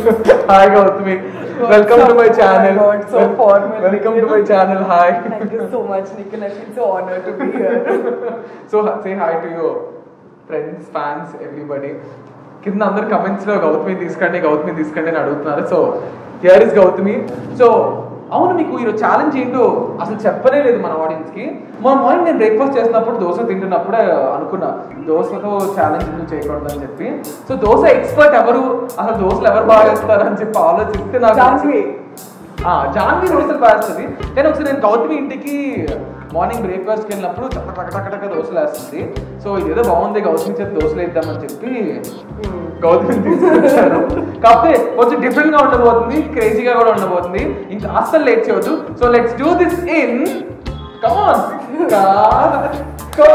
Hi Gautami welcome to my channel God, so formal. Welcome to my channel hi Thank you so much, Nikhil. I feel so honored to be here. So say hi to your friends fans everybody కింద అందరు comments లో గౌతమి తీసుకండి గౌతమి తీసుకండి అని అడుగుతున్నారు so here is Gautami so అవును మీకు ఈరోజు challenge ఏంటో అసలు చెప్పనే లేదు మన ఆడియన్స్ కి మా మార్నింగ్ నేను బ్రేక్ఫాస్ట్ చేసినప్పుడు దోశ తింటున్నప్పుడే అనుకున్నా దోశతో ఛాలెంజ్ ఎందుకు చేయకూడదు అని చెప్పి సో దోశ ఎక్స్పర్ట్ ఎవరు అసలు దోశలు ఎవరు బాగా వేస్తారు అని చెప్పి ఆలోచిస్తే నాకు Janvi. ఆ, జాన్వీ దోశలు వేస్తుంది కానీ ఒకసారి నేను గౌతమి ఇంటికి మార్నింగ్ బ్రేక్ఫాస్ట్కి వెళ్ళినప్పుడు చక్క టక టక టక దోశలు వేస్తుంది సో ఇదేదో బాగుంది గౌతమి చేత దోశలు వేద్దామని చెప్పి గౌతమి తీసుకొచ్చాను కాకపోతే కొంచెం డిఫరెంట్ గా ఉండబోతుంది క్రేజీగా కూడా ఉండబోతుంది ఇంకా అస్సలు లేట్ చేయవద్దు so let's do this in come on go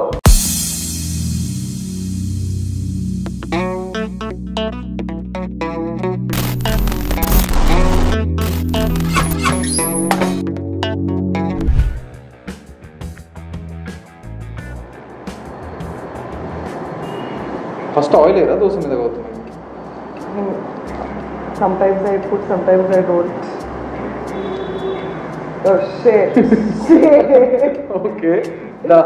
first oil ఏరా దోశ మీద Gautami Sometimes I put, sometimes I don't. Oh shit. shit. Okay దా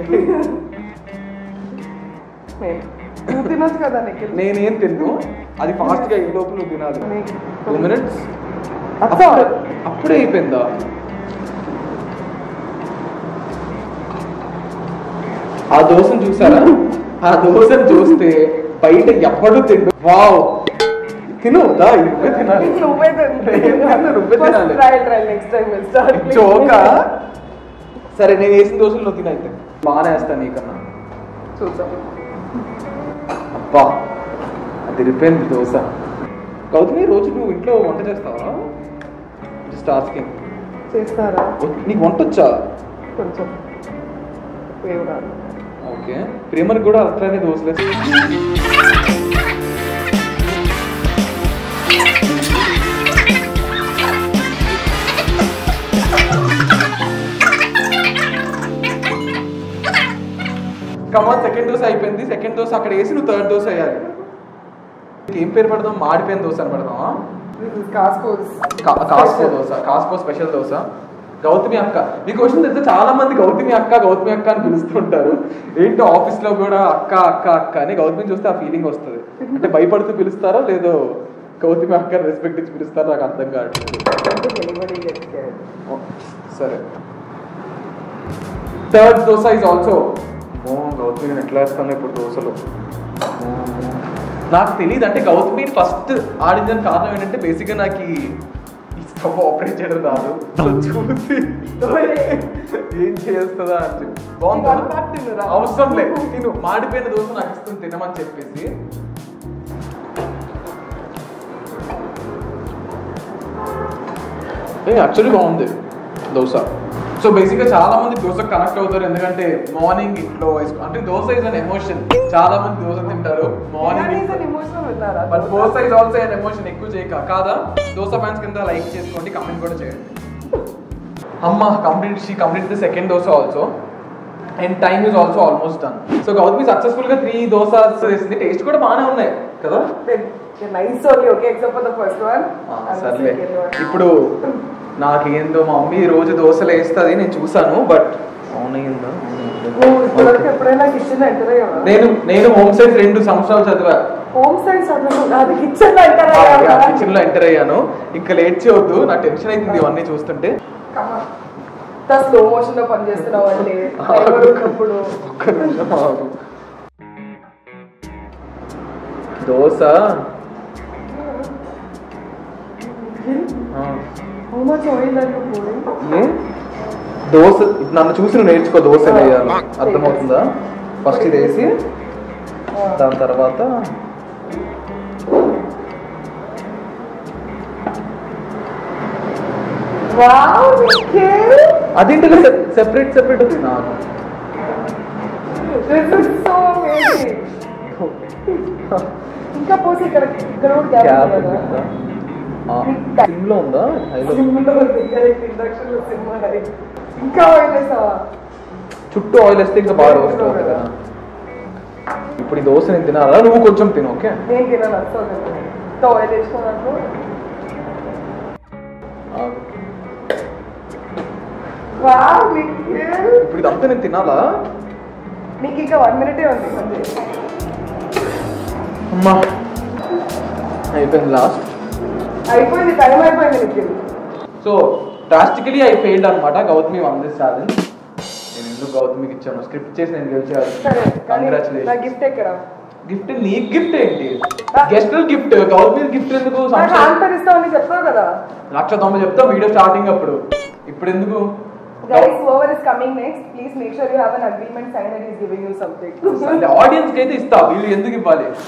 Man. నువ్వు తినొచ్చు కదా నిఖిల్ నేనేం తిన్ను అది ఫాస్ట్ గా ఈ లోపల నువ్వు తినాలి టూ మినిట్స్ అచ్చా. అప్పుడే అయిపోయిందా ఆ దోశను చూసారా ఆ దోశను చూస్తే బయట ఎప్పుడు తిండు వావ్ తిను దా ఇది నువ్వే తినాలి నువ్వే తిను. నువ్వే First తినాలి. try, try. Next time we'll start. please. చోక సరే నేను వేసిన దోశలు నువ్వు తినైతే బాగానే వేస్తాను నీకన్నా చూద్దాం అబ్బా అది రిపోయింది దోశ గౌతమి రోజు నువ్వు ఇంట్లో వంట చేస్తావా జస్ట్ ఆస్కింగ్ చేస్తారా నీకు వంట వచ్చా కొంచెం ఫేవరాలు ఓకే ప్రేమకి కూడా అట్లనే దోశలు కమాన్ సెకండ్ దోశ అయిపోయింది సెకండ్ దోశ అక్కడ వేసి నువ్వు థర్డ్ దోశ వేయాలి నీకు ఏం పేరు పెడదాం మాడిపోయిన దోశ అని పెడదామా కాస్కోస్ కా- కాస్కో దోశ కాస్కో స్పెషల్ దోశ గౌతమి అక్క మీకు క్వశ్చన్ తెలిస్తే చాలా మంది గౌతమి అక్క గౌతమి అక్క అని పిలుస్తుంటారు ఏంటో ఆఫీస్ లో కూడా అక్క అక్క అక్క అని గౌతమి చూస్తే ఆ ఫీలింగ్ వస్తుంది అంటే భయపడుతూ పిలుస్తారో లేదో గౌతమి అక్క రెస్పెక్ట్ ఇచ్చి పిలుస్తారో నాకు అర్థం కావట్లేదు anybody gets scared. ఓ, సరే థర్డ్ దోశ ఇస్ ఆల్సో ఓ గౌతమి నేను ఎట్లా వేస్తాను ఇప్పుడు దోశలు అమ్మో. నాకు తెలియదు అంటే గౌతమి ఫస్ట్ ఆడిందని కారణం ఏంటంటే బేసిక్గా నాకు ఈ ఈ స్టవ్ ఆపరేట్ చేయడం రాదు సో చూసి ఏం చేస్తుందా అని చెప్పి బాగుందా ఇంకా అన్నా తినురా. అవసరం లేదు తిను మాడిపోయిన దోశ నాకు ఇస్తుంది తినమని చెప్పేసి యాక్చువల్లీ బాగుంది దోశ సో బేసిక్గా చాలా మంది దోశ కనెక్ట్ అవుతారు ఎందుకంటే మార్నింగ్ ఇంట్లో వేసుకో అంటే దోశ ఇస్ అన్ ఎమోషన్ చాలా మంది దోశ తింటారు Biryani is morning an emotional విన్నారా? But dosa is also an emotion ఎక్కువ చేయక కాదా దోశ ఫ్యాన్స్ కింద లైక్ చేసుకోండి కమెంట్ కూడా చేయండి అమ్మ complete she complete the second dosa also and time is also almost done so Gautami successful గా త్రీ దోశ చేసింది టేస్ట్ కూడా బాగానే ఉన్నాయి కదా They're nice only, okay, except for the first one. ఆ, and the సర్లే second one. ఇప్పుడు నాకేందో మా మమ్మీ రోజు దోశలు వేస్తుంది నేను చూసాను బట్ అవునయ్యిందా నువ్వు ఇప్పటివరకు ఎప్పుడైనా కిచెన్ ఎంటర్ అయ్యావా నేను నేను హోమ్ సైన్స్ రెండు సంవత్సరాలు చదివా హోమ్ సైన్స్ చదువు అది కిచెన్ ఎంటర్ అయ్యావా కిచెన్ లో ఎంటర్ అయ్యాను ఇంకా లేట్ చేయవద్దు నాకు టెన్షన్ అవుతుంది ఇవన్నీ చూస్తుంటే స్లో మోషన్ లో పని చేస్తున్నావు అంటే డ్రైవర్ ఉన్నప్పుడు ఒక్క నిమిషం ఆగు. దోశ ఆ, how much oil are you pouring ఏ దోశ నన్ను చూసి నువ్వు నేర్చుకో దోశ ఎలా వేయాలో అర్థమవుతుందా ఫస్ట్ ఇది వేసి దాని తర్వాత వావ్ నిఖిల్ అదేంటి సెపరేట్ సెపరేట్ ఉంది నాకు దిస్ ఇస్ సో అమేజింగ్ ఇంకా పోసి ఇక్కడ ఇక్కడ కూడా క్యాప్ గ్యాప్ ఉంది కదా సిమ్ లో ఉందా హైలో సిమ్లో ఉంది కరెక్ట్ ఇండక్షన్ లో సిమ్ ఉన్నాయి ఇంకా ఆయిల్ వేసావా చుట్టూ ఆయిల్ వేస్తే ఇంకా బాగా రోస్ట్ అవుతుంది కదా ఇప్పుడు ఈ దోశ నేను తినాలా నువ్వు కొంచెం తిను ఓకే నేను తినను అస్సలు తినను. ఇంత ఆయిల్ వేసిన దాంట్లో వావ్ నిఖిల్ ఇప్పుడు ఇదంతా నేను తినాలా నీకు ఇంకా వన్ మినిటే ఉంది అంతే అమ్మా అయిపోయింది లాస్ట్ అయిపోయింది టైం అయిపోయింది Nikhil so drastically I failed అనమాట గౌతమి వన్ దిస్ ఛాలెంజ్ నేను ఎందుకు గౌతమికి ఇచ్చాను స్క్రిప్ట్ చేసి నేను గెలిచాను సరే కానీ నా కంగ్రాచులేషన్ గిఫ్ట్ ఎక్కడ గిఫ్ట్ నీ గిఫ్ట్ ఏంటి గెస్ట్ గిఫ్ట్ గౌతమి గిఫ్ట్ ఎందుకు నాకు సంవత్సరం ఆన్సర్ ఇస్తామని చెప్పావు కదా లక్ష తొంభై చెప్తా వీడియో స్టార్టింగ్ అప్పుడు ఇప్పుడు ఎందుకు guys whoever is coming next please make sure you have an agreement signed that he's giving you something audience కి అయితే ఇస్తా వీళ్ళు ఎందుకు ఇవ్వాలి